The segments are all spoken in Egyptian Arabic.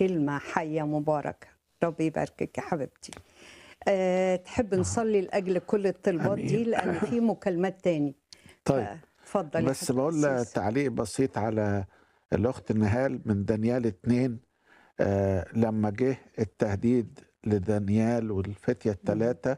كلمة حية مباركة ربي يباركك يا حبيبتي أه تحب نصلي لأجل كل الطلبات دي آمين. لأن في مكالمات تاني طيب اتفضل يا بس حبيبتي بقول سيسي. تعليق بسيط على الأخت نهال من دانيال اتنين آه لما جه التهديد لدانيال والفتية الثلاثة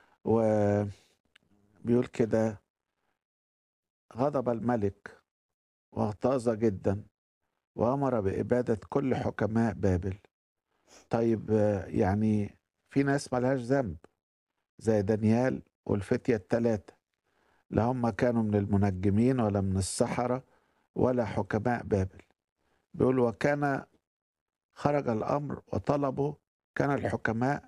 وبيقول كده غضب الملك واغتاظ جدا وأمر بإبادة كل حكماء بابل طيب آه، يعني في ناس ملهاش ذنب زي دانيال والفتية الثلاثة لا هم كانوا من المنجمين ولا من السحرة ولا حكماء بابل بيقول وكان خرج الأمر وطلبوا كان الحكماء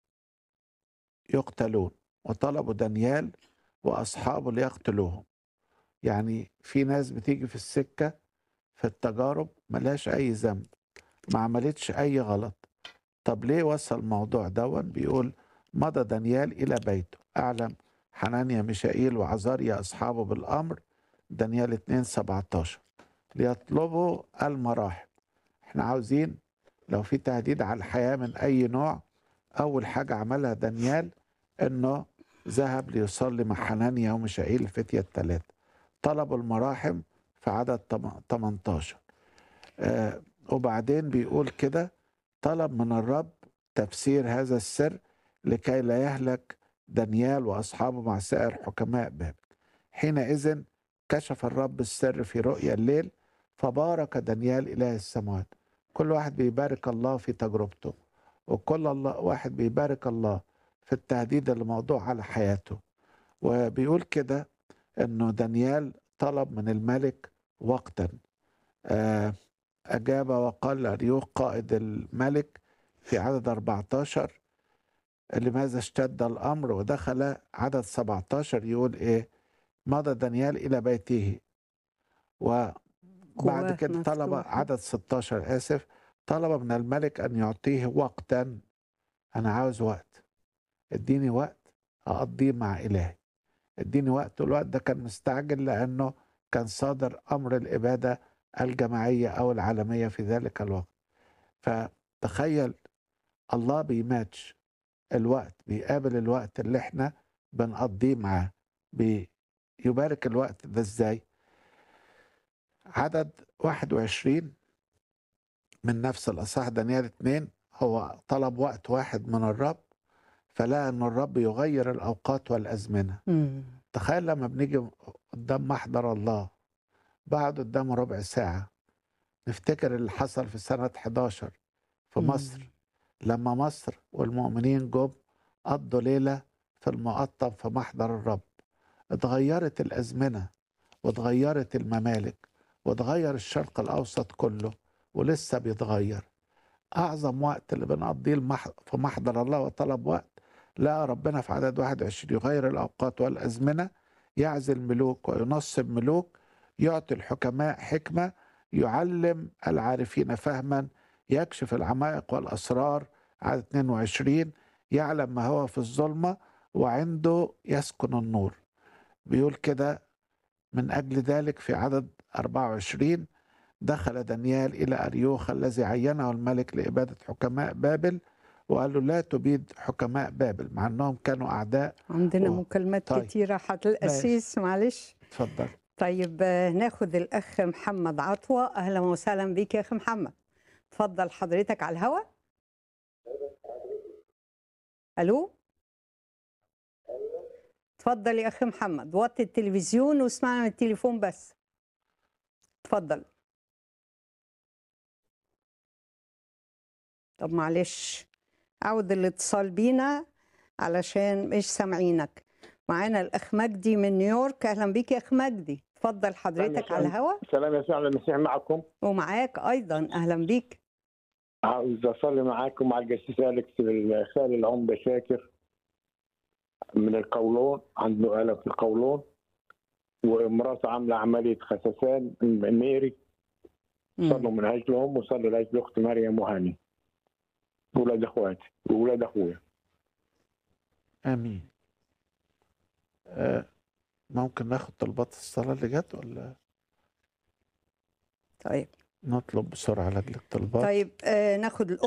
يقتلون وطلبوا دانيال وأصحابه ليقتلوهم يعني في ناس بتيجي في السكة في التجارب ملهاش أي ذنب ما عملتش أي غلط طب ليه وصل الموضوع دون بيقول مضى دانيال إلى بيته أعلم حنانيا ميشائيل وعزاريا أصحابه بالأمر دانيال 2 17 ليطلبوا المراحم احنا عاوزين لو في تهديد على الحياة من أي نوع أول حاجة عملها دانيال إنه ذهب ليصلي مع حنانيا وميشائيل الفتية الثلاثة طلبوا المراحم في عدد تم- 18 آه وبعدين بيقول كده طلب من الرب تفسير هذا السر لكي لا يهلك دانيال واصحابه مع سائر حكماء بابل حينئذ كشف الرب السر في رؤيا الليل فبارك دانيال اله السماوات كل واحد بيبارك الله في تجربته وكل الله واحد بيبارك الله في التهديد اللي موضوع على حياته وبيقول كده انه دانيال طلب من الملك وقتا آه، اجاب وقال لاريوخ قائد الملك في عدد 14 لماذا اشتد الامر ودخل عدد 17 يقول ايه مضى دانيال الى بيته وبعد جواه كده طلب مفتوح. عدد 16 اسف طلب من الملك ان يعطيه وقتا انا عاوز وقت اديني وقت اقضيه مع الهي اديني وقت والوقت ده كان مستعجل لانه كان صادر امر الاباده الجماعيه او العالميه في ذلك الوقت فتخيل الله بيماتش الوقت بيقابل الوقت اللي احنا بنقضيه معاه بيبارك الوقت ده ازاي عدد 21 من نفس الأصحاح دانيال 2 هو طلب وقت واحد من الرب فلقى أن الرب يغير الأوقات والأزمنة مم. تخيل لما بنيجي قدام محضر الله بعد قدامه ربع ساعة نفتكر اللي حصل في سنة 11 في مم. مصر لما مصر والمؤمنين جم قضوا ليلة في المقطم في محضر الرب اتغيرت الأزمنة واتغيرت الممالك واتغير الشرق الأوسط كله ولسه بيتغير أعظم وقت اللي بنقضيه المح... في محضر الله وطلب وقت لقى ربنا في عدد 21 يغير الأوقات والأزمنة يعزل ملوك وينصب ملوك يعطي الحكماء حكمة يعلم العارفين فهما يكشف العمائق والأسرار عدد 22 يعلم ما هو في الظلمة وعنده يسكن النور بيقول كده من أجل ذلك في عدد 24 دخل دانيال إلى أريوخ الذي عينه الملك لإبادة حكماء بابل وقال له لا تبيد حكماء بابل مع أنهم كانوا أعداء عندنا و- مكالمات طيب. كتيرة حضرتك القسيس معلش اتفضل طيب آه، ناخد الأخ محمد عطوة أهلا وسهلا بيك يا أخي محمد اتفضل حضرتك على الهوا ألو اتفضل يا أخي محمد وطي التلفزيون واسمعنا من التليفون بس اتفضل طب معلش عود الاتصال بينا علشان مش سامعينك معانا الأخ مجدي من نيويورك أهلا بيك يا أخ مجدي اتفضل حضرتك على الهوا سلام يسوع على المسيح معكم ومعاك أيضا أهلا بيك عاوز اصلي معاكم مع الجسيس اليكس الخالي العمده شاكر من القولون عنده الم في القولون ومراته عامله عمليه خسسان ميري مم. صلوا من اجلهم وصلوا لاجل اختي مريم وهاني واولاد اخواتي واولاد اخويا آمين آه ممكن ناخد طلبات الصلاة اللي جت ولا طيب نطلب بسرعة لأجل الطلبات طيب آه ناخد